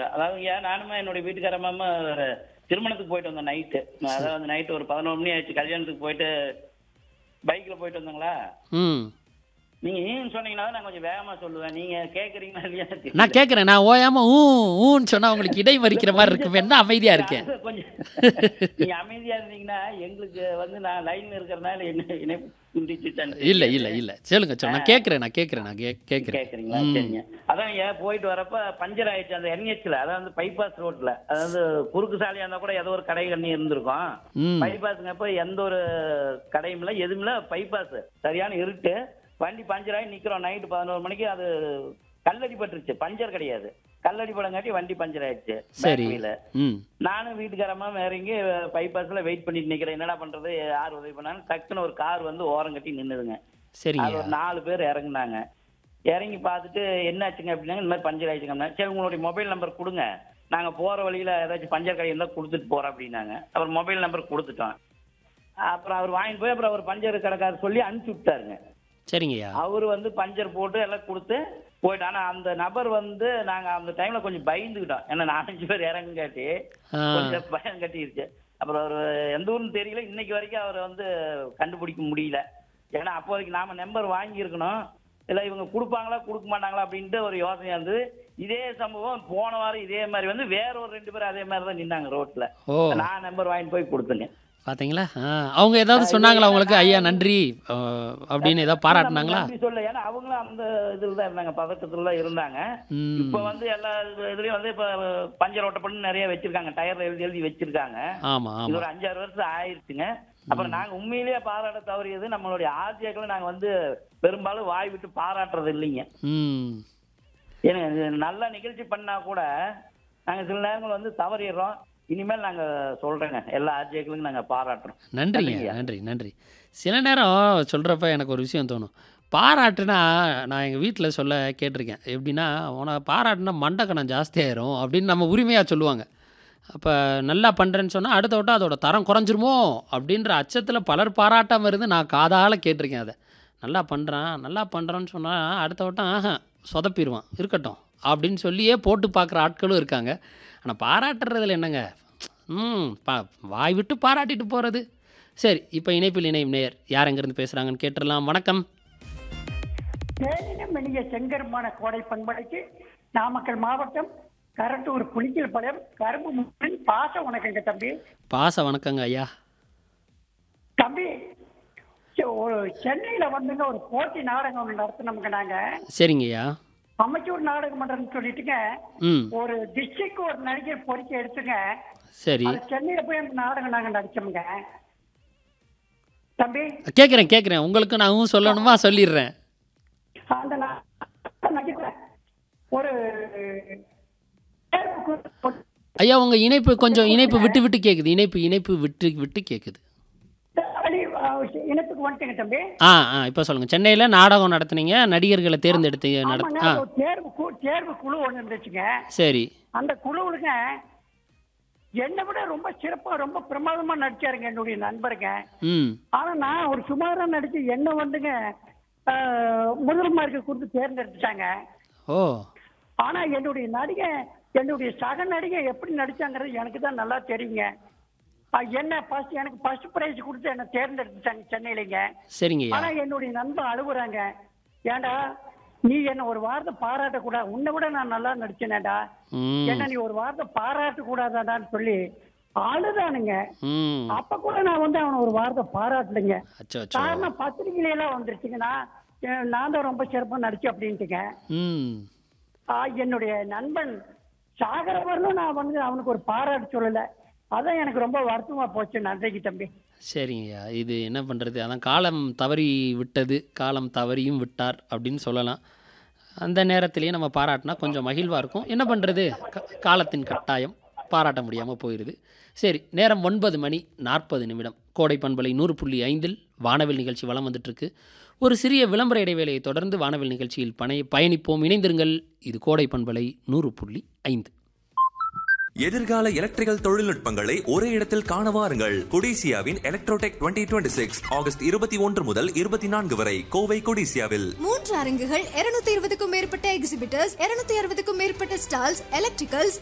அதாவது ஏன் நானுமே என்னுடைய வீட்டுக்காரமாம ஒரு திருமணத்துக்கு போயிட்டு வந்தோம் நைட்டு அதாவது நைட்டு ஒரு பதினோரு மணி ஆயிடுச்சு கல்யாணத்துக்கு போயிட்டு பைக்ல போயிட்டு வந்தோங்களா ம் நீங்க ஏன்னு சொன்னீங்கன்னா தான் நான் கொஞ்சம் வேகமா சொல்லுவேன் நீங்க கேக்குறீங்களா இல்லையா தெரியல. நான் கேட்குறேன் நான் ஓயாம ஊ ஊன்னு சொன்னா உங்களுக்கு இடை மறிக்கிற மாதிரி இருக்குமே என்ன அமைதியா இருக்கேன் அது கொஞ்சம் நீங்க அமைதியா இருந்தீங்கன்னா எங்களுக்கு வந்து நான் லைன்ல இருக்கிறதுனால என்ன இணைப்பு துண்டிச்சுட்டேன் இல்ல இல்ல இல்ல சொல்லுங்க சொல்லுங்க நான் கேட்குறேன் நான் கேட்குறேன் நான் கே- கேட்குறேன் கேக்குறீங்களா சரிங்க அதான் ஏன் போயிட்டு வரப்ப பஞ்சர் ஆயிடுச்சு அந்த என்ஹெச்ல அதாவது பைபாஸ் ரோட்ல அதாவது குறுக்கு சாலையா இருந்தா கூட ஏதோ ஒரு கடை கண்ணி இருந்திருக்கும் ம் பைபாஸ்ங்கப்ப எந்த ஒரு கடையும் இல்ல எதுவும் இல்ல பைபாஸ் சரியான இருட்டு வண்டி பஞ்சர் ஆகி நிக்கிறோம் நைட்டு பதினோரு மணிக்கு அது கல்லடி பட்டுருச்சு பஞ்சர் கிடையாது கல்லடி படங்காட்டி வண்டி பஞ்சர் ஆயிடுச்சு சரி பேட்டரியில. ம் நானும் வீட்டுக்காரமா இறங்கி பைபாஸ்ல வெயிட் பண்ணிட்டு நிக்கிறேன் என்னடா பண்றது யார் உதவி பண்ணாலும் டக்குன்னு ஒரு கார் வந்து ஓரம் கட்டி நின்னுதுங்க சரிங்க அது ஒரு நாலு பேர் இறங்குனாங்க இறங்கி பார்த்துட்டு என்னாச்சுங்க அப்படின்னா இந்த மாதிரி பஞ்சர் ஆயிடுச்சுங்க சரி உங்களுடைய மொபைல் நம்பர் கொடுங்க நாங்க போற வழியில ஏதாச்சும் பஞ்சர் கடை இருந்தா கொடுத்துட்டு போறோம் அப்படின்னாங்க அப்புறம் மொபைல் நம்பர் கொடுத்துட்டோம் அப்புறம் அவர் வாங்கிட்டு போய் அப்புறம் அவர் பஞ்சர் கடைக்காரர் சொல்லி அனுப்பிச்சு விட்டாருங்க சரிங்கய்யா அவர் வந்து பஞ்சர் போட்டு எல்லாம் கொடுத்து போயிட்டு ஆனா அந்த நபர் வந்து நாங்க அந்த டைம்ல கொஞ்சம் பயந்துக்கிட்டோம் ஏன்னா நாலஞ்சு பேர் இறங்குங்காட்டி ஆ கொஞ்சம் பயம் கட்டிருச்சு அப்புறம் அவர் எந்த ஊர்னு தெரியல இன்னைக்கு வரைக்கும் அவரை வந்து கண்டுபிடிக்க முடியல ஏன்னா அப்போதைக்கு நாம நம்பர் வாங்கியிருக்கணும் இல்ல இவங்க கொடுப்பாங்களா கொடுக்க மாட்டாங்களா அப்படின்ட்டு ஒரு யோசனையா இருந்தது இதே சம்பவம் போன வாரம் இதே மாதிரி வந்து வேற ஒரு ரெண்டு பேரும் அதே மாதிரி தான் நின்னாங்க ரோட்ல ஓ நான் நம்பர் வாங்கிட்டு போய் கொடுத்தேங்க பாத்தீங்களா ஆ அவங்க ஏதாவது சொன்னாங்களா உங்களுக்கு ஐயா நன்றி ஆ, அப்படின்னு ஏதாவது பாராட்டினாங்களா நன்றி சொல்ல ஏன்னா அவங்களும் அந்த இதுல தான் இருந்தாங்க பதக்கத்துல தான் இருந்தாங்க ம் இப்ப வந்து எல்லா இதுலயும் வந்து இப்ப பஞ்சர் ஓட்டப்பட்டு நிறைய வச்சிருக்காங்க டயர்ல எழுதி எழுதி வச்சிருக்காங்க ஆமா இது ஆமா ஒரு அஞ்சாறு வருஷம் ஆயிருச்சுங்க அப்புறம் நாங்க உண்மையிலேயே பாராட்ட தவறியது நம்மளுடைய ஆர்ஜியாக்களை நாங்க வந்து பெரும்பாலும் வாய் விட்டு பாராட்டுறது இல்லைங்க ம் ஏன்னா இது நல்ல நிகழ்ச்சி பண்ணா கூட நாங்க சில நேரங்கள் வந்து தவறிடுறோம் இனிமேல் நாங்க சொல்றேங்க எல்லா ஆர்ஜியாக்களுக்கும் நாங்க பாராட்டுறோம் நன்றிங்க நன்றிங்க. நன்றி நன்றி சில நேரம் சொல்கிறப்ப எனக்கு ஒரு விஷயம் தோணும் பாராட்டுனா நான் எங்கள் வீட்டில் சொல்ல கேட்டிருக்கேன் எப்படின்னா உன பாராட்டுனா மண்டக்கணம் ஜாஸ்தியாயிரும் அப்படின்னு நம்ம உரிமையாக சொல்லுவாங்க அப்போ நல்லா பண்ணுறேன்னு சொன்னால் அடுத்த விட்டு அதோட தரம் குறைஞ்சிருமோ அப்படின்ற அச்சத்தில் பலர் பாராட்டாமல் இருந்து நான் காதால் கேட்டிருக்கேன் அதை நல்லா பண்ணுறான் நல்லா பண்ணுறான்னு சொன்னால் அடுத்த வட்டம் ஆஹா சொதப்பிடுவான் இருக்கட்டும் அப்படின்னு சொல்லியே போட்டு பார்க்குற ஆட்களும் இருக்காங்க ஆனால் பாராட்டுறதுல என்னங்க ம் பா வாய் விட்டு பாராட்டிட்டு போகிறது சரி இப்போ இணைப்பில் இணையும் நேயர் யார் எங்கேருந்து பேசுகிறாங்கன்னு கேட்டுடலாம் வணக்கம் தேனினம் மெல்லிய செங்கருமான கோடை பண்படைக்கு நாமக்கல் மாவட்டம் கரட்டூர் புலிக்கல் பாளையம் கரும்பு முற்றின் பாச வணக்கங்க தம்பி பாச வணக்கங்க ஐயா தம்பி செ- ஒரு சென்னையில வந்துங்க ஒரு போட்டி நாடகம் ஒன்று நடத்தினோம்ங்க நாங்க சரிங்க ஐயா அமைச்சூர் நாடக மன்றம்னு சொல்லிட்டுங்க ம் ஒரு டிஸ்ட்ரிக்ட் ஒரு நடிகர் பொறுக்கி எடுத்துங்க சரி அது சென்னையில போய் அந்த நாடகம் நாங்க நடிச்சோம்ங்க தம்பி கேட்குறேன் கேட்குறேன் உங்களுக்கு நான் ஊ சொல்லணுமா சொல்லிடுறேன் அந்த நா- நடிகர் ஒரு ஐயா உங்கள் இணைப்பு கொஞ்சம் இணைப்பு விட்டு விட்டு கேட்குது இணைப்பு இணைப்பு விட்டு விட்டு கேட்குது வழி, அஹ், இனத்துக்கு வந்துட்டுங்க தம்பி ஆ ஆ இப்போ சொல்லுங்கள் சென்னையில் நாடகம் நடத்துனீங்க நடிகர்களை தேர்ந்தெடுத்து நட ஆமாங்க, ஆ ஒரு தேர்வு கு- தேர்வு குழு ஒண்ணு இருந்துச்சுங்க சரி அந்த குழுவுலுங்க என்னை விட ரொம்ப சிறப்பா ரொம்ப பிரமாதமா நடிச்சாருங்க என்னுடைய நண்பருங்க ம் ஆனா நான் ஒரு சுமாரா நடிச்சு என்ன வந்துங்க ஆஹ், முதல் மார்க்கு கொடுத்து தேர்ந்தெடுத்துட்டாங்க ஓ ஆனா என்னுடைய நடிகை என்னுடைய சக நடிகை எப்படி நடிச்சாங்கிறது எனக்கு தான் நல்லா தெரியுங்க ஆஹ், என்ன ஃபர்ஸ்ட் எனக்கு ஃபர்ஸ்ட் பிரைஸ் கொடுத்து என்ன தேர்ந்தெடுத்துட்டாங்க சென்னையிலங்க சரிங்க ஐயா ஆனா என்னுடைய நண்பன் அழுகுறாங்க ஏன்டா நீ என்ன ஒரு வார்த்தை பாராட்ட கூடாது உன்னை விட நான் நல்லா நடிச்சேனேடா ம் என்ன நீ ஒரு வார்த்தை பாராட்ட கூடாதாடான்னு சொல்லி அழுதானுங்க ம் அப்ப கூட நான் வந்து அவனை ஒரு வார்த்தை பாராட்டலைங்க அச்சோ அச்சோ காரணம் பத்திரிகையில எல்லாம் வந்துருச்சுங்கன்னா அஹ் நான் தான் ரொம்ப சிறப்பா நடிச்சேன் அப்படின்ட்டுங்க ம் ஆஹ் என்னுடைய நண்பன் சாகர வரலும் நான் வந்து அவனுக்கு ஒரு பாராட்டு சொல்லல அதான் எனக்கு ரொம்ப வருத்தமா போச்சு நன்றிக்கு தம்பி சரிங்கய்யா இது என்ன பண்ணுறது அதான் காலம் தவறி விட்டது காலம் தவறியும் விட்டார் அப்படின்னு சொல்லலாம் அந்த நேரத்திலேயே நம்ம பாராட்டினா கொஞ்சம் மகிழ்வாக இருக்கும் என்ன பண்ணுறது காலத்தின் கட்டாயம் பாராட்ட முடியாமல் போயிடுது சரி நேரம் ஒன்பது மணி நாற்பது நிமிடம் கோடை பண்பலை நூறு புள்ளி ஐந்தில் வானவில் நிகழ்ச்சி வலம் வந்துட்டுருக்கு ஒரு சிறிய விளம்பர இடைவேளையை தொடர்ந்து வானவில் நிகழ்ச்சியில் பணை பயணிப்போம் இணைந்திருங்கள் இது கோடை பண்பலை நூறு புள்ளி ஐந்து எதிர்கால எலக்ட்ரிக்கல் தொழில்நுட்பங்களை ஒரே இடத்தில் காண வாருங்கள் கொடிசியாவின் எலக்ட்ரோடெக் 2026 சிக்ஸ் ஆகஸ்ட் இருபத்தி ஒன்று முதல் இருபத்தி நான்கு வரை கோவை கொடிசியாவில் மூன்று அரங்குகள் 220 இருபதுக்கும் மேற்பட்ட எக்ஸிபிட்டர்ஸ் 260 அறுபதுக்கும் மேற்பட்ட ஸ்டால்ஸ் எலக்ட்ரிக்கல்ஸ்